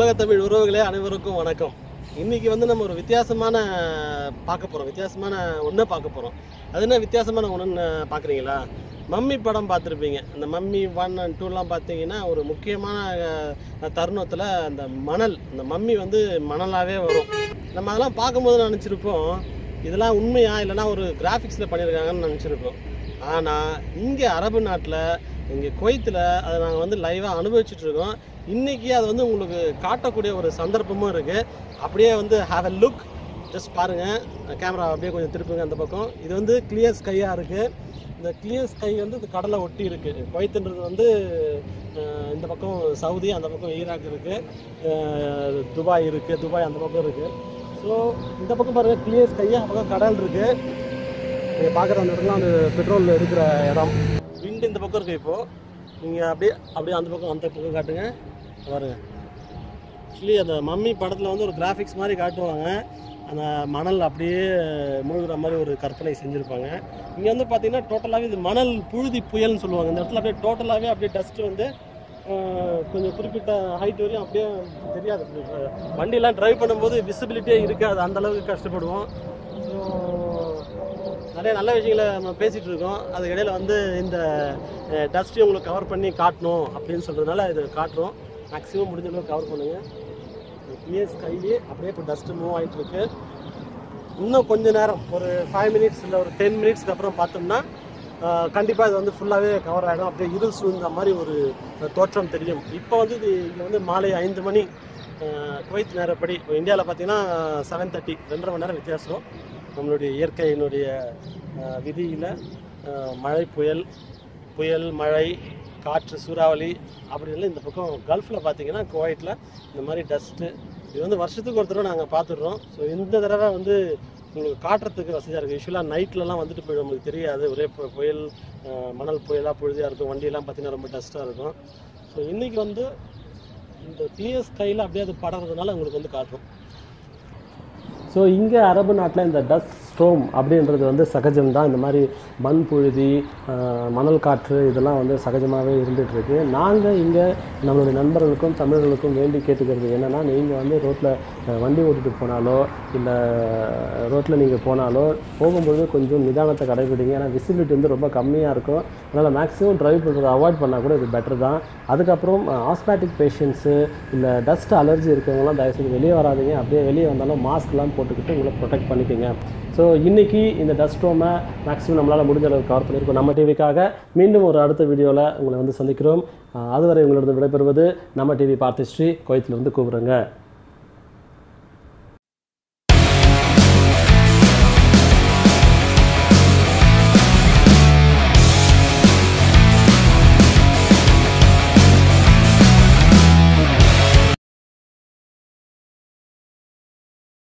உலக தமிழ் உறவுகளே அனைவருக்கும் வணக்கம் இன்னைக்கு வந்து நம்ம ஒரு வித்தியாசமான பார்க்க போகிறோம் வித்தியாசமான ஒன்றை பார்க்க போகிறோம் அது என்ன வித்தியாசமான ஒன்றுன்னு பார்க்குறீங்களா மம்மி படம் பார்த்துருப்பீங்க அந்த மம்மி ஒன் அண்ட் டூலாம் பார்த்தீங்கன்னா ஒரு முக்கியமான அஹ், தருணத்தில் அந்த மணல் அந்த மம்மி வந்து மணலாகவே வரும் நம்ம அதெல்லாம் பார்க்கும்போது நினச்சிருப்போம் இதெல்லாம் உண்மையா இல்லைன்னா ஒரு கிராஃபிக்ஸில் பண்ணியிருக்காங்கன்னு நினச்சிருப்போம் ஆனால் இங்கே அரபு நாட்டில் இங்கே குவைத்தில் அதை நாங்கள் வந்து லைவாக அனுபவிச்சுட்டு இருக்கோம் இன்றைக்கி அது வந்து உங்களுக்கு காட்டக்கூடிய ஒரு சந்தர்ப்பமும் இருக்குது அப்படியே வந்து ஹாவ் அ லுக் ஜஸ்ட் பாருங்கள் கேமரா அப்படியே கொஞ்சம் திருப்புங்க அந்த பக்கம் இது வந்து கிளியர் ஸ்கையாக இருக்குது இந்த கிளியர் ஸ்கை வந்து இந்த கடலை ஒட்டி இருக்குது குவைத்துன்றது வந்து அஹ், இந்த பக்கம் சவுதி அந்த பக்கம் ஈராக் இருக்குது துபாய் இருக்குது துபாய் அந்த பக்கம் இருக்குது ஸோ இந்த பக்கம் பாருங்கள் கிளியர் ஸ்கை அந்த பக்கம் கடல் இருக்குது நீங்கள் பார்க்குற அந்த இடத்துல அந்த பெட்ரோல் இருக்கிற இடம் விண்டு இந்த பக்கம் இருக்குது இப்போது நீங்கள் அப்படியே அப்படியே அந்த பக்கம் அந்த பக்கம் காட்டுங்க பாருங்க ஆக்சுவலி அந்த மம்மி படத்தில் வந்து ஒரு கிராஃபிக்ஸ் மாதிரி காட்டுவாங்க அந்த மணல் அப்படியே முழுகிற மாதிரி ஒரு கற்பனை செஞ்சுருப்பாங்க இங்கே வந்து பார்த்தீங்கன்னா டோட்டலாகவே இது மணல் புழுதி புயல்னு சொல்லுவாங்க இந்த இடத்துல அப்படியே டோட்டலாகவே அப்படியே டஸ்ட்டு வந்து ஆஹ், கொஞ்சம் குறிப்பிட்ட ஹைட் வரையும் அப்படியே தெரியாது அஹ், வண்டியெல்லாம் டிரைவ் பண்ணும்போது விசிபிலிட்டியே இருக்காது அந்த அளவுக்கு கஷ்டப்படுவோம் ஸோ நிறைய நல்ல விஷயங்களை நம்ம பேசிகிட்டு இருக்கோம் அதுக்கு இடையில வந்து இந்த டஸ்ட்டையும் உங்களுக்கு கவர் பண்ணி காட்டணும் அப்படின்னு சொல்கிறதுனால இது காட்டுறோம் மேக்ஸிமம் முடிஞ்ச அளவுக்கு கவர் பண்ணுங்கள் கிளியர் ஸ்கைலே அப்படியே இப்போ டஸ்ட்டு மூவ் ஆகிட்டு இருக்கு இன்னும் கொஞ்ச நேரம் ஒரு ஃபைவ் மினிட்ஸ் இல்லை ஒரு டென் மினிட்ஸ்க்கு அப்புறம் பார்த்தோம்னா கண்டிப்பாக இது வந்து ஃபுல்லாகவே கவர் ஆகிடும் அப்படியே இருள் சூழ்ந்த மாதிரி ஒரு தோற்றம் தெரியும் இப்போ வந்து இது இங்கே வந்து மாலை ஐந்து மணி அஹ், குவைத் நேரப்படி இப்போ இந்தியாவில் பார்த்தீங்கன்னா செவன் தேர்ட்டி ரெண்டரை மணி நேரம் வித்தியாசம் நம்மளுடைய இயற்கையினுடைய விதியில் மழை புயல் புயல் மழை காற்று சூறாவளி அப்படி இல்லை இந்த பக்கம் கல்ஃபில் பார்த்தீங்கன்னா குவைட்டில் இந்த மாதிரி டஸ்ட்டு இது வந்து வருஷத்துக்கு ஒரு தடவை நாங்கள் பார்த்துடுறோம் ஸோ இந்த தடவை வந்து உங்களுக்கு காட்டுறதுக்கு வசதியாக இருக்குது யூஸ்வலாக நைட்லலாம் வந்துட்டு போயிடும் உங்களுக்கு தெரியாது ஒரே பு- புயல் அஹ், மணல் புயலாக புழுதியாக இருக்கும் வண்டியெல்லாம் பார்த்தீங்கன்னா ரொம்ப டஸ்ட்டாக இருக்கும் ஸோ இன்றைக்கி வந்து இந்த டிஎஸ் கையில் அப்படியே அது படறதுனால உங்களுக்கு வந்து காட்டுறோம் ஸோ இங்கே அரபு நாட்டில் இந்த டஸ்ட் ஸ்டோம் அப்படின்றது வந்து சகஜம் தான் இந்த மாதிரி மண் புழுதி ஆஹ், மணல் காற்று இதெல்லாம் வந்து சகஜமாகவே இருந்துகிட்ருக்கு நாங்கள் இங்கே நம்மளுடைய நண்பர்களுக்கும் தமிழர்களுக்கும் வேண்டி கேட்டுக்கிறது என்னென்னா நீங்கள் வந்து ரோட்டில் வண்டி ஓட்டிட்டு போனாலோ இல்லை ரோட்டில் நீங்கள் போனாலோ போகும்பொழுது கொஞ்சம் நிதானத்தை கடைபிடிங்க ஏன்னா விசிபிலிட்டி வந்து ரொம்ப கம்மியாக இருக்கும் அதனால் மேக்ஸிமம் டிரைவ் பண்ணுறதை அவாய்ட் பண்ணால் கூட இது பெட்டர் தான் அதுக்கப்புறம் ஆஸ்மேட்டிக் பேஷண்ட்ஸு இல்லை டஸ்ட் அலர்ஜி இருக்கவங்களாம் தயவுசெய்து வெளியே வராதீங்க அப்படியே வெளியே வந்தாலும் மாஸ்க்லாம் போட்டுக்கிட்டு உங்களை ப்ரொடெக்ட் பண்ணிக்கோங்க ஸோ இன்றைக்கி இந்த டஸ்ட்ரோமை மேக்ஸிமம் நம்மளால் முடிஞ்ச அளவுக்கு கவர் பண்ணியிருக்கோம் நம்ம டிவிக்காக மீண்டும் ஒரு அடுத்த வீடியோவில் உங்களை வந்து சந்திக்கிறோம் அஹ் அதுவரை உங்களிடம் விடைபெறுவது நம்ம டிவி பார்த்திஸ்ரீ கோயத்திலிருந்து கூப்பிடுங்க